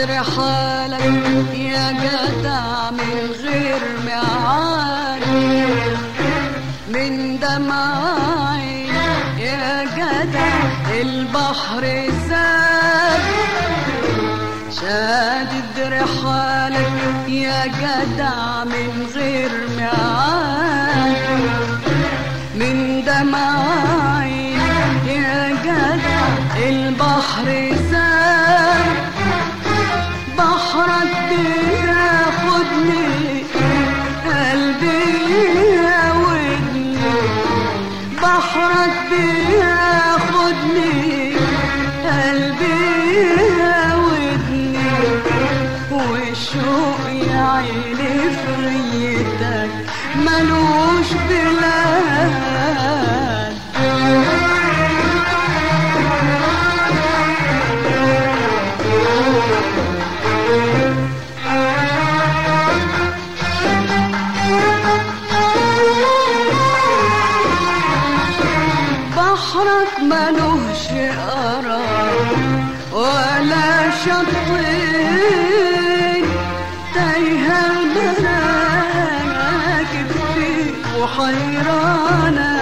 رحالك يا جدع من غير معاني من دمعي يا جدع البحر زاد شادد رحالك يا جدع من غير معاني من دمعي يا جدع البحر زاد بحرك بياخدني قلبي ياودني بحرك بياخدني قلبي ياودني والشوق يا عيني في غيتك ملوش بلاد بحرك ملوش قرار ولا شطين تايهة المراكب فيه وحيرانة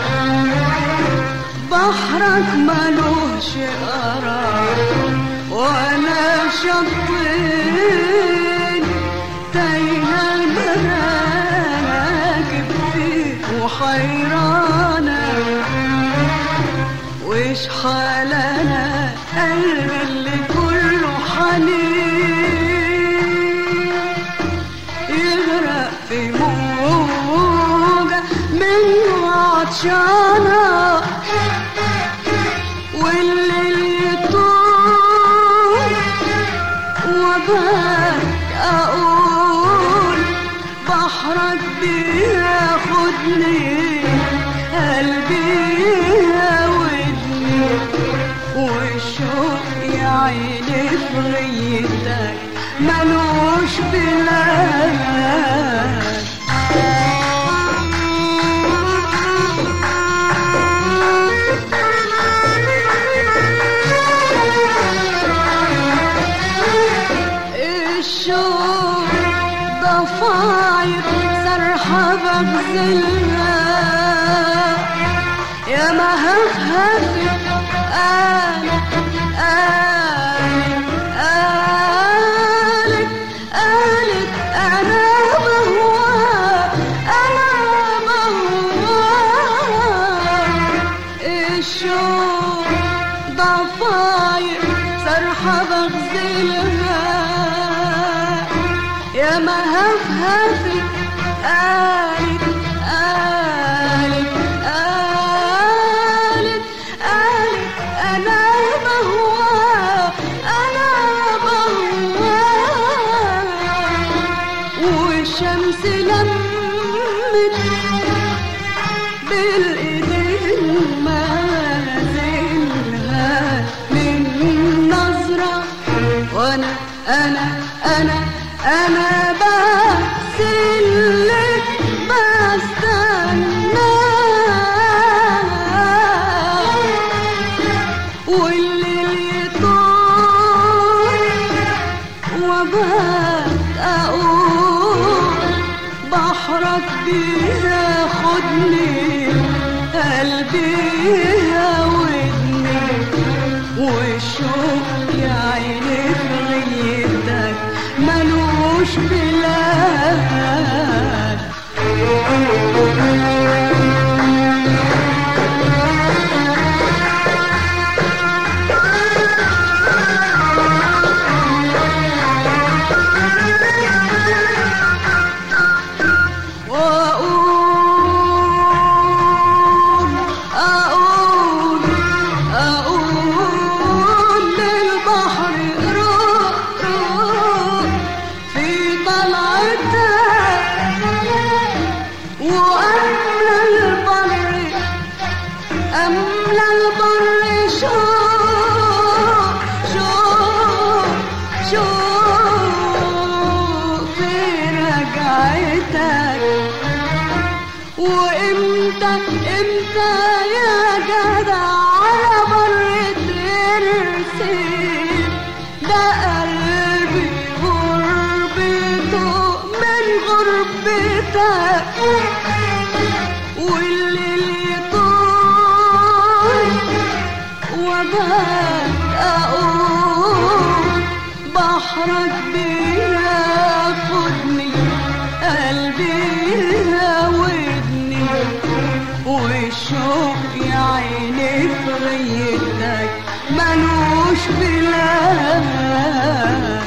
بحرك ملوش قرار ولا شطين تايهة المراكب فيه وحيرانة وش حالنا قلبي اللي كله حنين يغرق في موجة منه عطشانة والليل يطول وباك أقول بحرك بياخدني قلبي ياودني والشوق يا عيني في غيتك ملوش بلاد الشوق ضفاير سرحة بغزلها يا ما هفهفت قالت قالت قالت قالت أنا بهواك أنا بهواك الشوق ضفاير سرحة بغزلها يا ما هفهفت قالت قالت قالت قالت أنا بهواك أنا بهواك والشمس لمت بالإيدين مازلها من نظرة وأنا أنا أنا أنا بس اللي بستناه والليل يطول وبات أقول بحرك بياخدني قلبي ياودني والشوق يا عيني في غيرتك ملوش بلاد وأقول أقول أقول للبحر روح روح في طلعتك وأملى البر أملى البر شوق شوق شوق في رجعتك وامتى امتى يا جدع على بر ترسي ده قلبي غايتك والليل يطول وبات أقول بحرك بياخدني قلبي يراودني والشوق يا عيني في غيتك ملوش بلاد